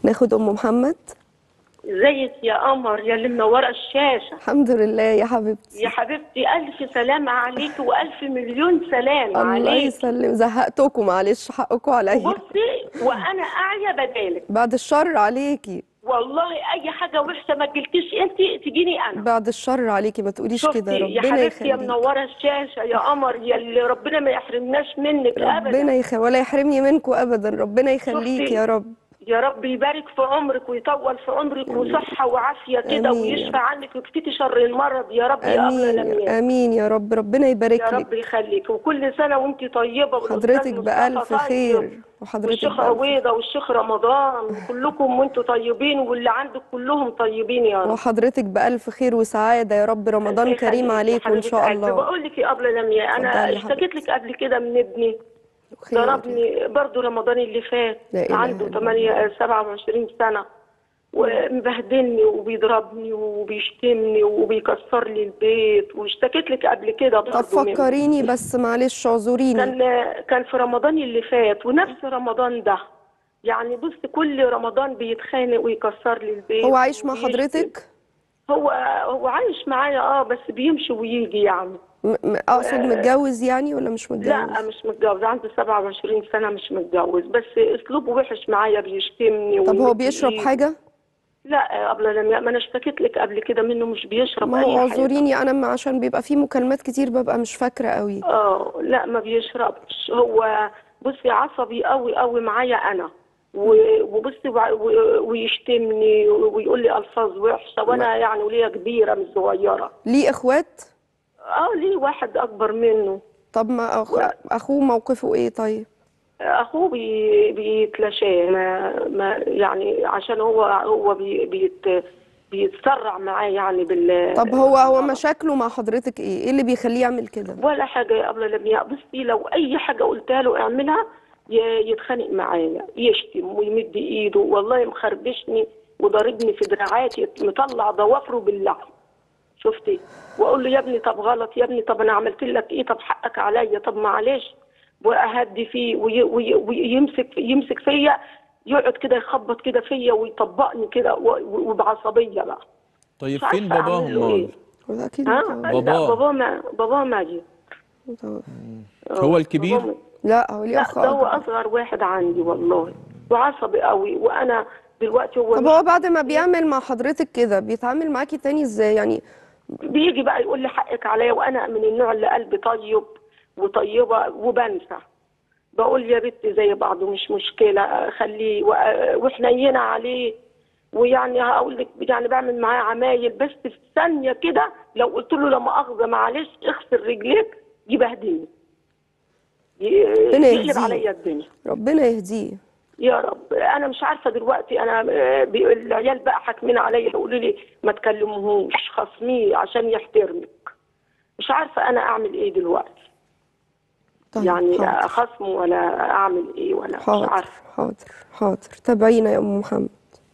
ناخد ام محمد ازيك يا قمر يا اللي منوره الشاشه الحمد لله يا حبيبتي يا حبيبتي الف سلام عليك والف مليون سلام الله عليك يسلم زهقتكم معلش حقكم عليا بصي وانا اعيا بدالك بعد الشر عليكي والله اي حاجه وحشه ما تجيلكيش انت تجيني انا بعد الشر عليكي ما تقوليش كده شفتي يا ربنا حبيبتي يا يخليك منوره الشاشه يا قمر يا اللي ربنا ما يحرمناش منك ابدا ربنا يخ... ولا يحرمني منكم ابدا ربنا يخليك شفتي؟ يا رب يا رب يبارك في عمرك ويطول في عمرك وصحه وعافيه كده آمين. ويشفى عنك ويكفيكي شر المرض يا رب يا ابله امين لميان امين يا رب ربنا يبارك يا رب لك يخليك وكل سنه وانت طيبه والأستاذ حضرتك مصطفى بألف طيب. خير وحضرتك والشيخ بألف عويضه والشيخ رمضان كلكم وانتوا طيبين واللي عندك كلهم طيبين يا رب وحضرتك بألف خير وسعادة يا رب رمضان الله كريم يخليك عليك يا وإن حبيبة شاء قلبي. الله بقول لك يا ابله لميا انا اتفضلي يا اشتكيت لك قبل كده من ابني خير. ضربني برضه رمضان اللي فات لا إله عنده إلا 8 27 سنه ومبهدلني وبيضربني وبيشتمني وبيكسر لي البيت واشتكيت لك قبل كده طب برضه منه. فكريني بس معلش اعذريني كان كان في رمضان اللي فات ونفس رمضان ده يعني بص كل رمضان بيتخانق ويكسر لي البيت هو عايش مع وبيشتم. حضرتك هو هو عايش معايا اه بس بيمشي ويجي يعني م- م- اقصد متجوز يعني ولا مش متجوز لا مش متجوز عنده 27 سنة مش متجوز بس اسلوبه وحش معايا بيشتمني طب هو ويمد بيشرب إيده. حاجة لا قبل لما ما انا اشتكيت لك قبل كده منه مش بيشرب ما هو اي حاجة اعذريني انا م- عشان بيبقى في مكالمات كتير ببقى مش فاكرة قوي اه لا ما بيشربش هو بصي عصبي قوي قوي معايا انا و- وبصي وع- و- ويشتمني ويقول لي الفاظ وحشه وانا يعني وليا كبيره مش صغيره ليه اخوات اه ليه واحد اكبر منه طب ما أخ... اخوه موقفه ايه طيب اخوه بي بيتلاشاه ما, ما يعني عشان هو هو بي بيت بيتسرع معاه يعني بال طب هو هو مشاكله مع حضرتك ايه ايه اللي بيخليه يعمل كده ولا حاجه يا قبل لم بصي لو اي حاجه قلتها له اعملها ي- يتخانق معايا يشتم ويمد ايده والله مخربشني وضاربني في دراعاتي مطلع ضوافره باللحم شفتي واقول له يا ابني طب غلط يا ابني طب انا عملت لك ايه طب حقك عليا طب معلش واهدي فيه وي وي ويمسك يمسك فيا يقعد كده يخبط كده فيا ويطبقني كده و- و- وبعصبيه بقى طيب مش فين عارفة باباه أعمل له امال إيه. هو اكيد ها متجوز. لا باباه. بابا ما بابا ماجي متجوز. هو الكبير بابا- لا هو ليه لا اخ ده هو أكبر. اصغر واحد عندي والله وعصبي قوي وانا دلوقتي هو طب مش- هو بعد ما بيعمل مع حضرتك كده بيتعامل معاكي تاني ازاي يعني بيجي بقى يقول لي حقك عليا وانا من النوع اللي قلبي طيب وطيبه وبنسى بقول يا بنتي زي بعض مش مشكله خليه و- وحنينه عليه ويعني هقول لك يعني بعمل معاه عمايل بس في ثانيه كده لو قلت له لا مؤاخذه معلش اغسل رجليك يبهدلني ي- ربنا يقلب يهديه. عليا الدنيا ربنا يهديه يا رب انا مش عارفه دلوقتي انا آه، بي- العيال بقى حاكمين عليا يقولوا لي ما تكلمهوش خصميه عشان يحترمك مش عارفه انا اعمل ايه دلوقتي طيب يعني حاضر اخصمه ولا اعمل ايه ولا مش حاضر عارفه حاضر حاضر تابعينا يا ام محمد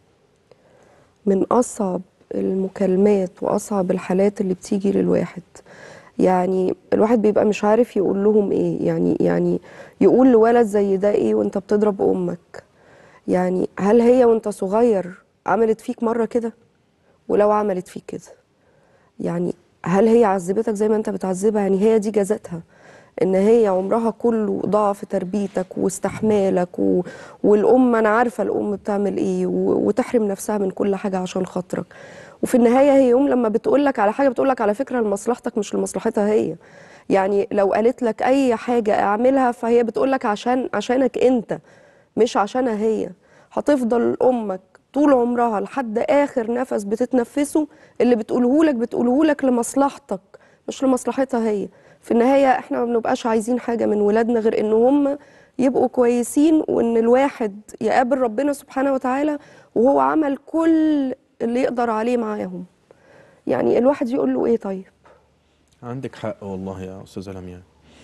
من اصعب المكالمات واصعب الحالات اللي بتيجي للواحد يعني الواحد بيبقى مش عارف يقول لهم ايه يعني يعني يقول لولد زي ده ايه وانت بتضرب امك يعني هل هي وانت صغير عملت فيك مره كده ولو عملت فيك كده يعني هل هي عذبتك زي ما انت بتعذبها يعني هي دي جزاتها ان هي عمرها كله ضاع في تربيتك واستحمالك و... والام انا عارفه الام بتعمل ايه و... وتحرم نفسها من كل حاجه عشان خاطرك وفي النهايه هي يوم لما بتقولك على حاجه بتقولك على فكره لمصلحتك مش لمصلحتها هي يعني لو قالت لك اي حاجه اعملها فهي بتقولك عشان عشانك انت مش عشانها هي هتفضل امك طول عمرها لحد اخر نفس بتتنفسه اللي بتقوله لك بتقوله لك لمصلحتك مش لمصلحتها هي في النهايه احنا ما بنبقاش عايزين حاجه من ولادنا غير ان هم يبقوا كويسين وان الواحد يقابل ربنا سبحانه وتعالى وهو عمل كل اللي يقدر عليه معاهم يعني الواحد يقول له ايه طيب عندك حق والله يا استاذه لمياء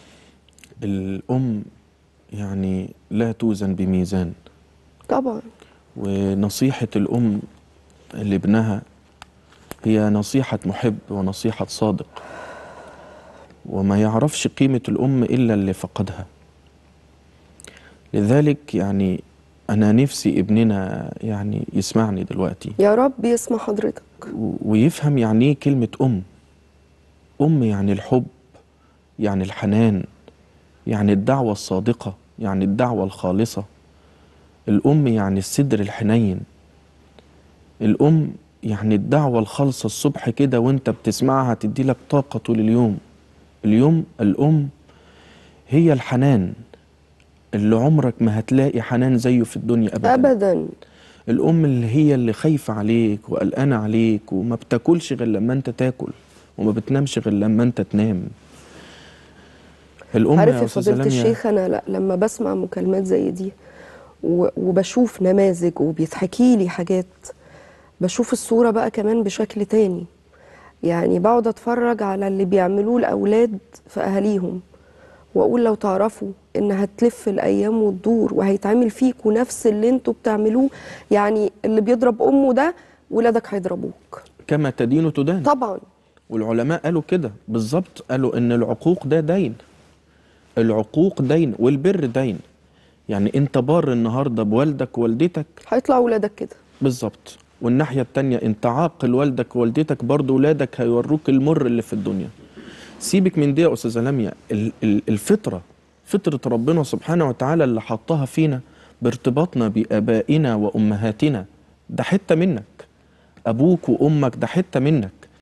الام يعني لا توزن بميزان طبعا ونصيحه الام لابنها هي نصيحه محب ونصيحه صادق وما يعرفش قيمه الام الا اللي فقدها لذلك يعني انا نفسي ابننا يعني يسمعني دلوقتي يا رب يسمع حضرتك و- ويفهم يعني ايه كلمة ام ام يعني الحب يعني الحنان يعني الدعوة الصادقة يعني الدعوة الخالصة الام يعني الصدر الحنين الام يعني الدعوة الخالصة الصبح كده وانت بتسمعها تدي لك طاقة طول اليوم اليوم الام هي الحنان اللي عمرك ما هتلاقي حنان زيه في الدنيا ابدا ابدا الام اللي هي اللي خايفه عليك وقلقانه عليك وما بتاكلش غير لما انت تاكل وما بتنامش غير لما انت تنام الام عارف يا يا استاذه فضيلة لميا الشيخ أنا لا لما بسمع مكالمات زي دي و- وبشوف نماذج وبيتحكي لي حاجات بشوف الصورة بقى كمان بشكل تاني يعني بقعد أتفرج على اللي بيعملوه الأولاد في أهاليهم وأقول لو تعرفوا إن هتلف الأيام وتدور وهيتعمل فيكوا نفس اللي انتوا بتعملوه يعني اللي بيضرب أمه ده ولادك هيضربوك كما تدين تدان طبعا والعلماء قالوا كده بالظبط قالوا ان العقوق ده دين العقوق دين والبر دين يعني انت بار النهارده بوالدك ووالدتك هيطلع ولادك كده بالظبط والناحية التانية انت عاقل والدك ووالدتك برضه ولادك هيوروك المر اللي في الدنيا سيبك من دي يا أستاذة لميا ال- ال- الفطرة فطرة ربنا سبحانه وتعالى اللي حطها فينا بارتباطنا بآبائنا وأمهاتنا ده حتة منك أبوك وأمك ده حتة منك